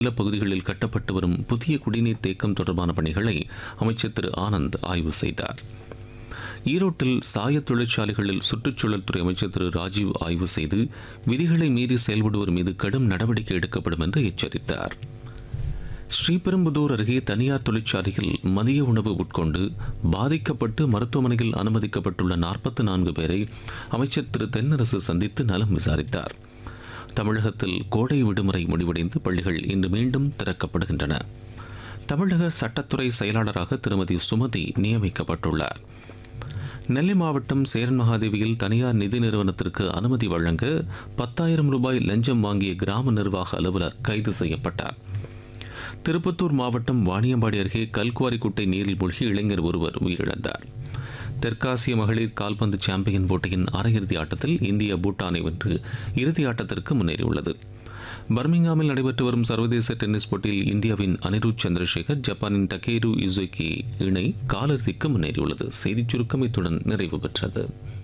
பகுதிகளில் கட்டப்பட்டு வரும் புதிய குடிநீர் தேக்கம் தொடர்பான பணிகளை அமைச்சர் திரு ஆனந்த் ஆய்வு செய்தார் ஈரோட்டில் சாய தொழிற்சாலைகளில் சுற்றுச்சூழல் துறை அமைச்சர் திரு ராஜீவ் ஆய்வு செய்து விதிகளை மீறி செயல்படுவோர் மீது கடும் நடவடிக்கை எடுக்கப்படும் என்று எச்சரித்தார் ஸ்ரீபெரும்புதூர் அருகே தனியார் தொழிற்சாலையில் மதிய உணவு உட்கொண்டு பாதிக்கப்பட்டு மருத்துவமனையில் அனுமதிக்கப்பட்டுள்ள நாற்பத்தி நான்கு பேரை அமைச்சர் திரு தென்னரசு சந்தித்து நலம் விசாரித்தார் தமிழகத்தில் கோடை விடுமுறை முடிவடைந்து பள்ளிகள் இன்று மீண்டும் திறக்கப்படுகின்றன தமிழக சட்டத்துறை செயலாளராக திருமதி சுமதி நியமிக்கப்பட்டுள்ளார் நெல்லை மாவட்டம் சேரன் மகாதேவியில் தனியார் நிதி நிறுவனத்திற்கு அனுமதி வழங்க பத்தாயிரம் ரூபாய் லஞ்சம் வாங்கிய கிராம நிர்வாக அலுவலர் கைது செய்யப்பட்டார் திருப்பத்தூர் மாவட்டம் வாணியம்பாடி அருகே கல்குவாரி குட்டை நீரில் மூழ்கி இளைஞர் ஒருவர் உயிரிழந்தார் தெற்காசிய மகளிர் கால்பந்து சாம்பியன் போட்டியின் அரையிறுதி ஆட்டத்தில் இந்தியா பூட்டானை வென்று இறுதி ஆட்டத்திற்கு முன்னேறியுள்ளது பர்மிங்ஹாமில் நடைபெற்று வரும் சர்வதேச டென்னிஸ் போட்டியில் இந்தியாவின் அனிருத் சந்திரசேகர் ஜப்பானின் டகேரு இசுகி இணை காலிறுதிக்கு முன்னேறியுள்ளது செய்திச் சுருக்கம் இத்துடன் நிறைவு பெற்றது